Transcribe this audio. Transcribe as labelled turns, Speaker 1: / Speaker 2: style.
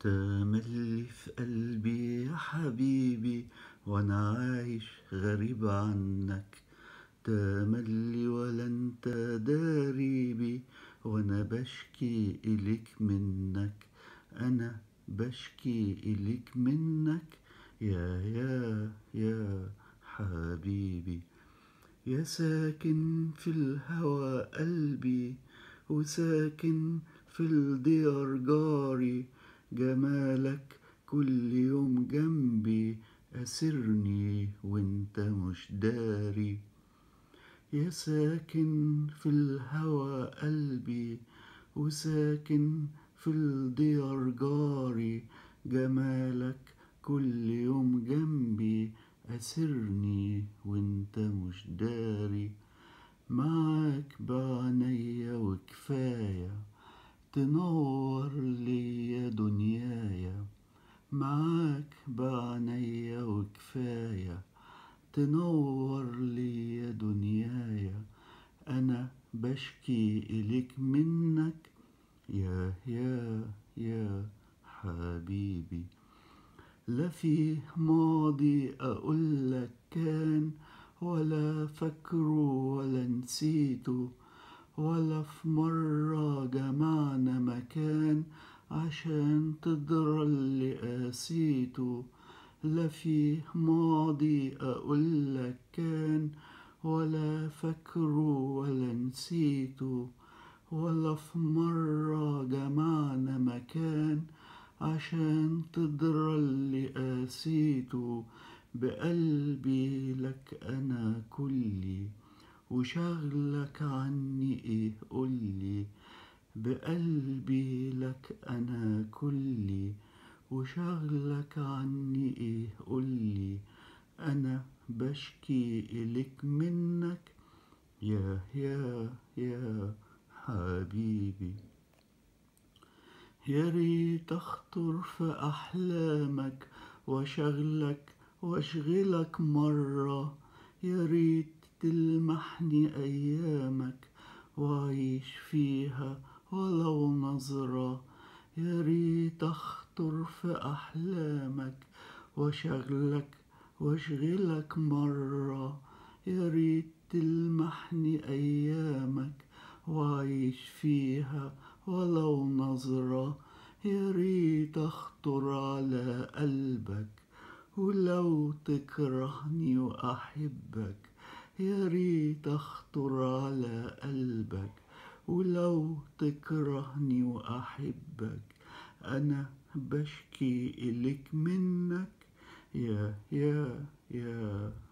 Speaker 1: تملي في قلبي يا حبيبي وانا عايش غريب عنك تملي ولا انت داريبي وانا بشكي اليك منك انا بشكي اليك منك يا يا يا حبيبي يا ساكن في الهوى قلبي وساكن في الديار جاري جمالك كل يوم جنبي أسرني وانت مش داري يا ساكن في الهوى قلبي وساكن في الديار جاري جمالك كل يوم جنبي أسرني وانت مش داري معاك بعنيا وكفاية تنور ليا دنيايا معاك بعنيا وكفاية تنور ليا دنيايا أنا بشكي إليك منك يا يا يا حبيبي لا فيه ماضي أقولك كان ولا فاكره ولا نسيته ولا في مرة جمعنا مكان عشان تدرى اللي قاسيته لا فيه ماضي أقولك كان ولا فاكره ولا نسيته ولا في مرة جمعنا مكان عشان تدرى اللي قاسيته بقلبي لك أنا كلي وشغلك عني إيه قولي بقلبي لك أنا كلي وشغلك عني إيه قولي أنا بشكي إليك منك يا يا يا حبيبي يا ريت اخطر في احلامك واشغلك واشغلك مرة يا ريت تلمحني ايامك واعيش فيها ولو نظرة يا ريت اخطر في احلامك واشغلك واشغلك مرة يا ريت تلمحني ايامك واعيش فيها ولو نظرة يا ريت اخطر على قلبك ولو تكرهني واحبك يا ريت اخطر على قلبك ولو تكرهني واحبك انا بشكي اليك منك يا يا يا